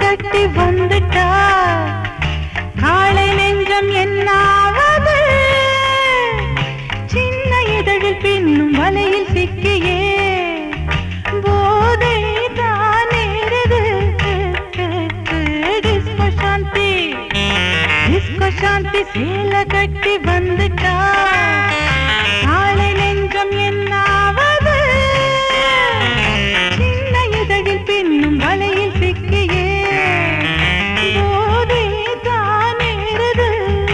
கட்டி வந்துட்டா காளை நெஞ்சம் என்னாவது சின்ன இதழில் பின்னும் வலையில் சிக்கியே போதை தானேறுது டிஸ்கோ சாந்தி டிஸ்கோ சாந்தி சேல கட்டி வந்துட்டா காளை நெஞ்சம் என்னாவது சின்ன இதழில் பின்னும் வலையில் சிக்கியே போதை தானேறுது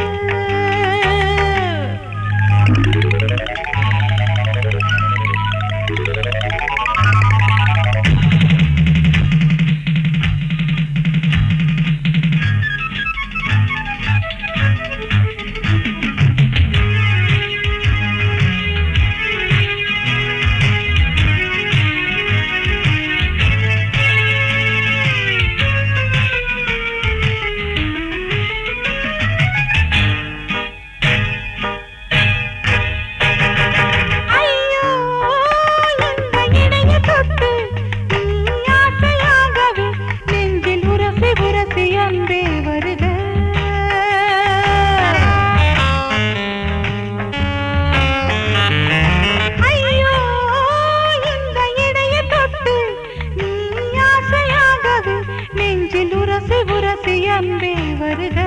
ஐயோ இந்த இடைய தொட்டு நீ ஆசையாகவே நெஞ்சில் உரசி உரசி அன்பே வருக ஐயோ இந்த இடைய தொட்டு நீ ஆசையாகவே நெஞ்சில் உரசி உரசி அன்பே வருக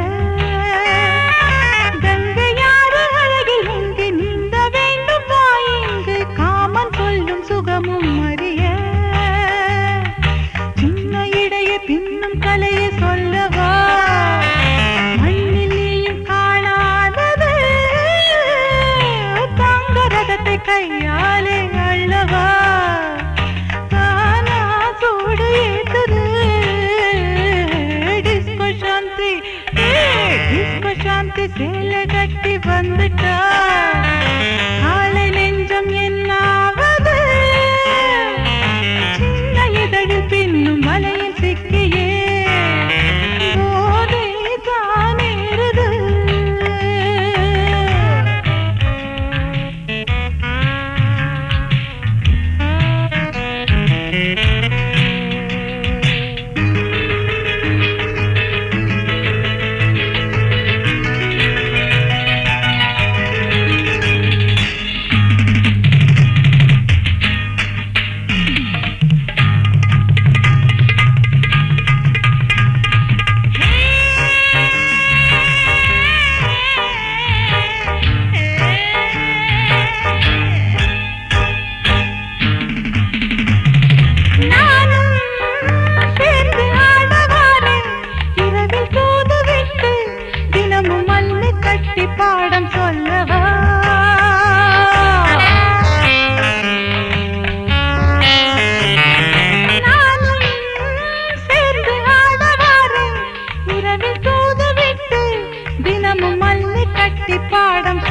கங்கையாறு அழகில் இங்கு நீந்த வேண்டும் வா இங்கு காமன் சொல்லும் சுகமும் அறிய சின்ன இடைய பின்னும் கலையை சொல்லவா மண்ணில் நீயும் காணாதது தங்க ரதத்தை கையாலே அள்ளவா தானா சூடு ஏத்துது டிஸ்கோ சாந்தி டிஸ்கோ சாந்தி சேலை கட்டி வந்துட்டா காலை நெஞ்சம் என்னாவது சின்ன இதழில் பின்னும் வலையில் சிக்கியே போதை தானேறுது நானும் சேர்ந்து ஆடவாரேன் இரவில் தூதுவிட்டு தினமும் மல்லு கட்டி பாடம் சொல்லவா நானும் சேர்ந்து ஆடவாரேன் இரவில் தூதுவிட்டு தினமும் மல்லு கட்டி பாடம்